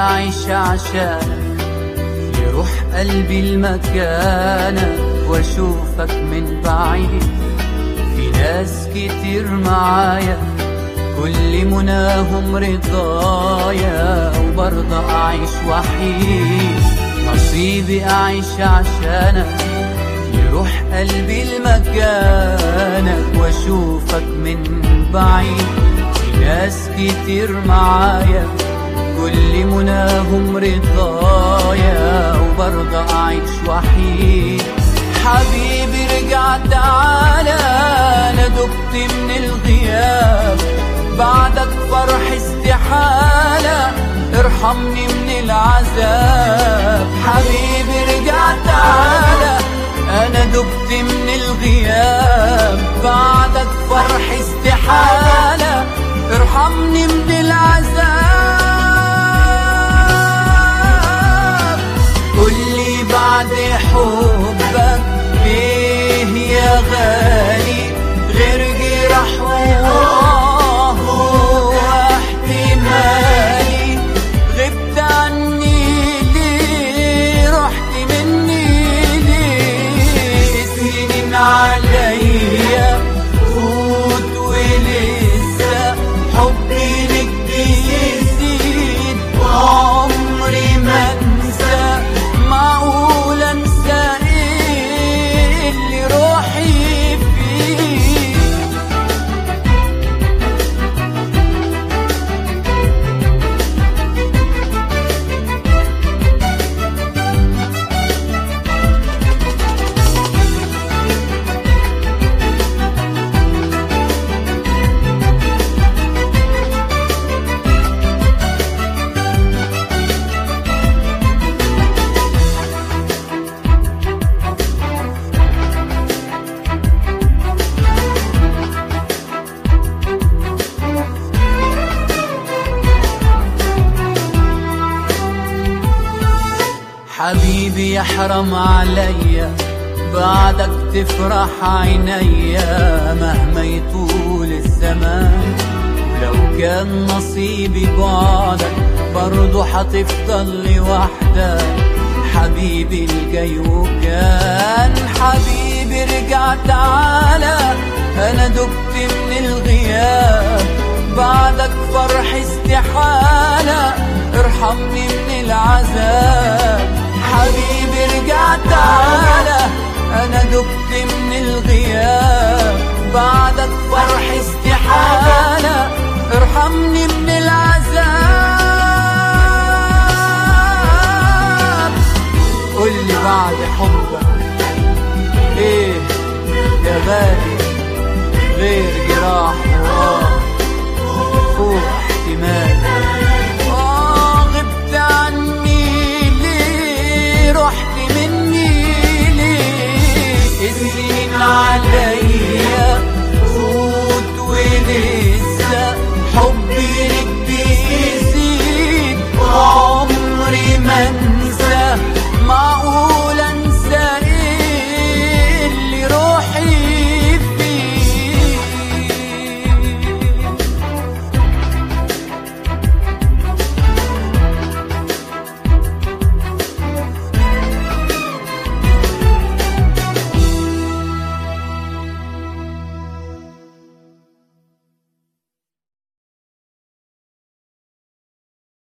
أعيش عشانك يروح قلبي المكانك واشوفك من بعيد في ناس كتير معايا كل مناهم رضايا وبرضه أعيش وحيد نصيبي أعيش عشانك يروح قلبي لمكانك واشوفك من بعيد في ناس كتير معايا كل مناهم رضايا وبرضه أعيش وحيد حبيبي رجع تعالى أنا دبت من الغياب بعدك فرح استحالة ارحمني من العذاب حبيبي رجع تعالى أنا دبت من الغياب بعدك فرح استحالة ارحمني من العذاب قولي بعد حبك ايه يا غالي غير جراح وآه واحتمالي غبت عني ليه رحت مني ليه سنين عليا فوت ولسه حبي لك بيزيد وعمري ما انسى معقول انسى ايه اللي روحي فيه حبيبي يحرم عليا بعدك تفرح عينيا مهما يطول الزمان ولو كان نصيبي بعدك برضه حتفضل لوحدك حبيبي الجاي وكان حبيبي رجع تعالى انا دبت من الغياب بعدك فرح استحالة ارحمني من العذاب حبيبي رجع تعالى انا دبت من الغياب بعدك فرح استحالة ارحمني من العذاب قولي بعد حبك ايه يا غالي غير جراح